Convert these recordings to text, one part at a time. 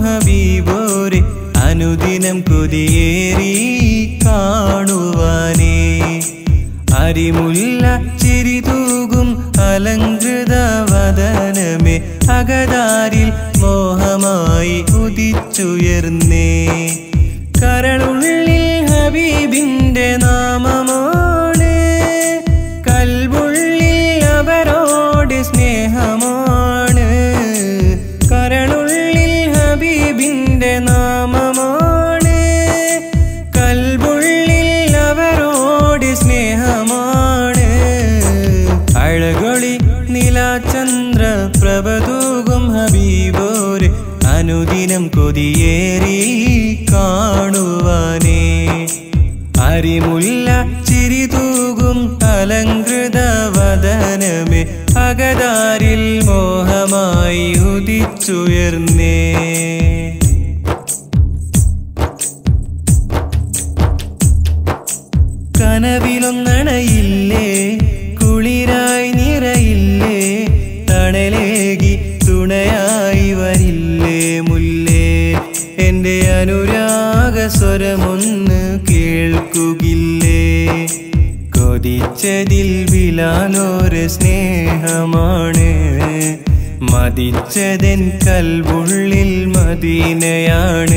ഹബീബോരെ അനുദിനം കൊതിയേറി കാണുവാനേ അരിമുല്ല ചിരി തൂകും അലങ്കൃത വദനമേ അകതാരിൽ മോഹമായി ഉദിച്ചുയർന്നേ കരളുള്ളിൽ ഹബീബിന്റെ നാമമാണ് കൽവുള്ളിൽ അവരോട് സ്നേഹമാണ് കരളുള്ളിൽ ഹബീബിന്റെ നാമമാണ് കൽവുള്ളിൽ അവരോട് സ്നേഹമാണ് അഴകൊളി നിലാചന്ദ്ര പ്രഭതൂകും ഹബീബോര് അനുദിനം കൊതിയേറി കാണുവാനേ അരിമുല്ല ചിരി തൂകും അലങ്കൃത വദനമേ അകതാരിൽ മോഹമായി ഉദിച്ചുയർന്നേ കനവിലൊന്നണയില്ലേ കുളിരായി നിറയില്ലേ തണലേകി തുണയായി വരില്ലേ മുല്ലേ എൻ്റെ അനുരാഗ സ്വരമൊന്ന് കേൾക്കുകില്ലേ കൊതിച്ചതിൽ വിലാലോര് സ്നേഹമാണ് മതിച്ചതെൻ കൽവുള്ളിൽ മദീനയാണ്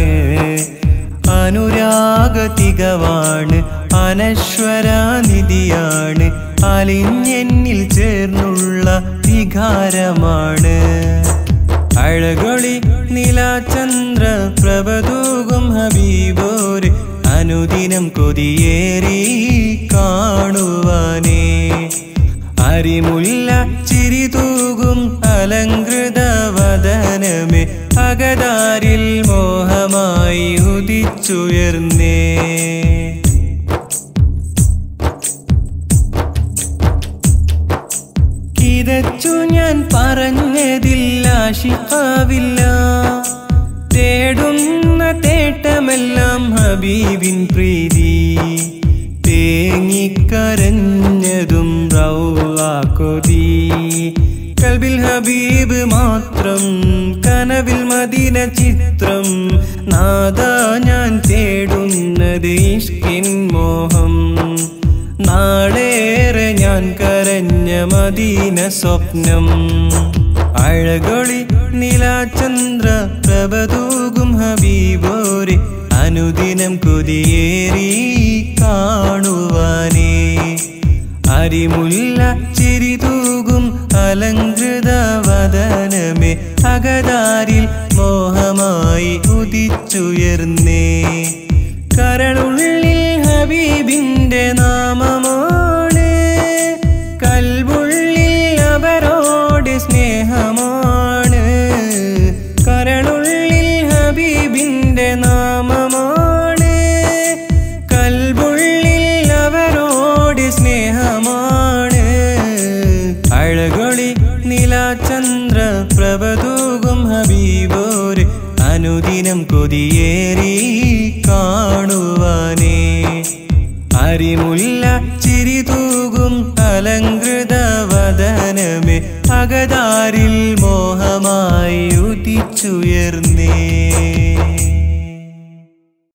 അനുരാഗതികവാണ് അനശ്വരാനിധിയാണ് അലിഞ്ഞെന്നിൽ ചേർന്നുള്ള വികാരമാണ് അഴകൊളി നിലാചന്ദ്ര പ്രഭതൂകും ഹബീബോര് അനുദിനം കൊതിയേറി കാണുവാനേ അരിമുല്ല ചിരി തൂകും അലങ്കൃത വദനമേ അകതാരിൽ മോഹമായി ഉദിച്ചുയർന്നേ കിതച്ചു ഞാൻ പറഞ്ഞതില്ല ശിഫാവില്ല തേടുന്ന തേട്ടമെല്ലാം ഹബീബിൻ പ്രീതി തേങ്ങിക്കരഞ്ഞതും റൗളാ കൊതി കൽബിൽ ഹബീബ് മാത്രം കനവിൽ മദീന ചിത്രം നാദാ ഞാൻ തേടുന്നത് ഇഷ്കിൻ മോഹം നാളേറെ ഞാൻ കരഞ്ഞ മദീന സ്വപ്നം അഴകൊളി നിലാചന്ദ്ര പ്രഭതൂകും ഹബീബോരെ അനുദിനം കൊതിയേറി കാണുവാനേ അരിമുല്ല ചിരി തൂകും അലങ്കൃത വദനമേ അകതാരിൽ മോഹമായി ഉദിച്ചുയർന്നേ കരളുള്ളിൽ ഹബീബിന്റെ നാമമാണ് കൽവുള്ളിൽ അവരോട് സ്നേഹമാണ് കരളുള്ളിൽ ഹബീബിന്റെ നാമമാണ് കൽവുള്ളിൽ അവരോട് സ്നേഹമാണ് അഴകൊളി നിലാചന്ദ്ര പ്രഭതൂകും ഹബീബോര് അനുദിനം കൊതിയേറി കാണുവാനേ അരിമുല്ല ചിരി തൂകും അലങ്കൃത വദനമേ അകതാരിൽ മോഹമായി ഉദിച്ചുയർന്നേ